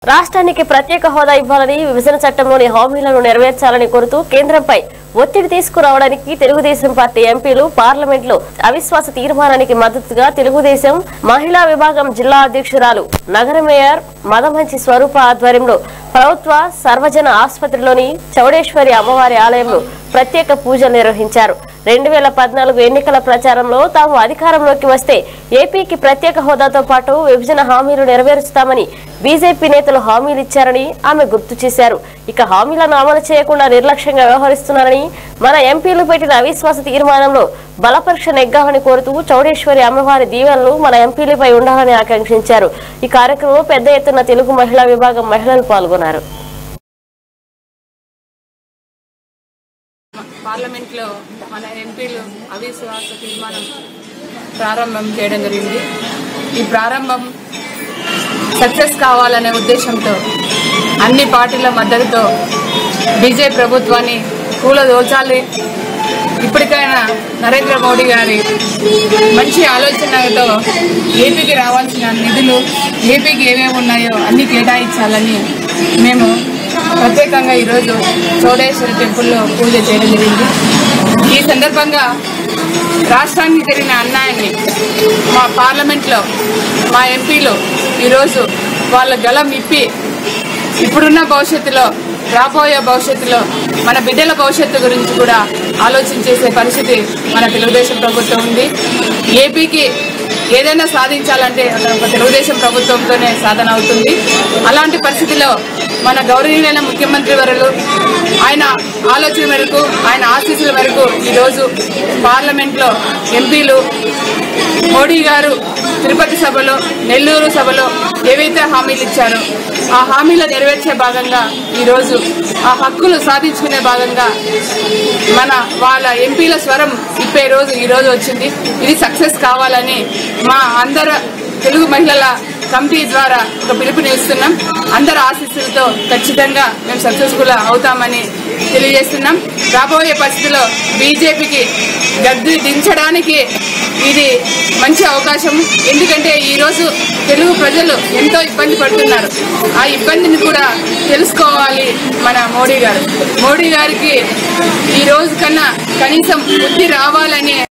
రాష్ట్రానికి ప్రత్యేక హోదా ఇవ్వాలని విభజన చట్టంలోని హామీలను నెరవేర్చాలని కోరుతూ కేంద్రంపై ఒత్తిడి తీసుకురావడానికి తెలుగుదేశం పార్టీ ఎంపీలు పార్లమెంట్ లో అవిశ్వాస తీర్మానానికి మద్దతుగా తెలుగుదేశం మహిళా విభాగం జిల్లా అధ్యక్షురాలు నగర మేయర్ మదమంచి స్వరూప ఆధ్వర్యంలో ప్రభుత్వ సర్వజన ఆసుపత్రిలోని చౌడేశ్వరి అమ్మవారి ఆలయంలో ప్రత్యేక పూజలు నిర్వహించారు రెండు వేల పద్నాలుగు ఎన్నికల ప్రచారంలో తాము అధికారంలోకి వస్తే ఏపీకి ప్రత్యేక హోదాతో పాటు విభజన హామీలు నెరవేరుస్తామని బీజేపీ నేతలు హామీలు ఇచ్చారని ఆమె గుర్తు చేశారు ఇక హామీలను అమలు చేయకుండా నిర్లక్ష్యంగా వ్యవహరిస్తున్నారని మన ఎంపీలు పెట్టిన అవిశ్వాస తీర్మానంలో బలపరీక్ష నెగ్గాలని కోరుతూ చౌడేశ్వరి అమ్మవారి దీవెనలు మన ఎంపీలపై ఉండాలని ఆకాంక్షించారు ఈ కార్యక్రమంలో పెద్ద ఎత్తున తెలుగు మహిళా విభాగం మహిళలు పాల్గొన్నారు పార్లమెంట్లో మన ఎంపీలు అవిశ్వాస తీర్మానం ప్రారంభం చేయడం జరిగింది ఈ ప్రారంభం సక్సెస్ కావాలనే ఉద్దేశంతో అన్ని పార్టీల మద్దతుతో బీజేపీ ప్రభుత్వాన్ని కూలదోచాలి ఇప్పటికైనా నరేంద్ర మోడీ గారి మంచి ఆలోచనతో ఏపీకి రావాల్సిన నిధులు ఏపీకి ఏమేమి ఉన్నాయో అన్ని కేటాయించాలని మేము ప్రత్యేకంగా ఈరోజు చౌడేశ్వరి టెంపుల్లో పూజ చేయడం జరిగింది ఈ సందర్భంగా రాష్ట్రానికి జరిగిన అన్యాయాన్ని మా పార్లమెంట్లో మా ఎంపీలు ఈరోజు వాళ్ళ గలం ఇప్పి ఇప్పుడున్న భవిష్యత్తులో రాబోయే భవిష్యత్తులో మన బిడ్డల భవిష్యత్తు గురించి కూడా ఆలోచించేసే పరిస్థితి మన తెలుగుదేశం ప్రభుత్వం ఉంది ఏపీకి ఏదైనా సాధించాలంటే అక్కడ ఒక తెలుగుదేశం ప్రభుత్వంతోనే సాధన అవుతుంది అలాంటి పరిస్థితిలో మన గౌరవనీయులైన ముఖ్యమంత్రి వర్యులు ఆయన ఆలోచన మేరకు ఆయన ఆశీస్సుల మేరకు ఈరోజు పార్లమెంట్లో ఎంపీలు మోడీ గారు తిరుపతి సభలో నెల్లూరు సభలో ఏవైతే హామీలు ఇచ్చారో ఆ హామీలు నెరవేర్చే భాగంగా ఈరోజు ఆ హక్కులు సాధించుకునే భాగంగా మన వాళ్ళ ఎంపీల స్వరం ఇప్పే రోజు ఈ రోజు వచ్చింది ఇది సక్సెస్ కావాలని మా అందరు తెలుగు మహిళల కమిటీ ద్వారా ఒక పిలుపునిస్తున్నాం అందరి ఆశీస్సులతో ఖచ్చితంగా మేము సక్సెస్ఫుల్ అవుతామని తెలియజేస్తున్నాం రాబోయే పరిస్థితిలో బీజేపీకి గద్దె దించడానికి ఇది మంచి అవకాశం ఎందుకంటే ఈరోజు తెలుగు ప్రజలు ఎంతో ఇబ్బంది పడుతున్నారు ఆ ఇబ్బందిని కూడా తెలుసుకోవాలి మన మోడీ గారు మోడీ గారికి ఈ రోజు కన్నా కనీసం బుద్ధి రావాలని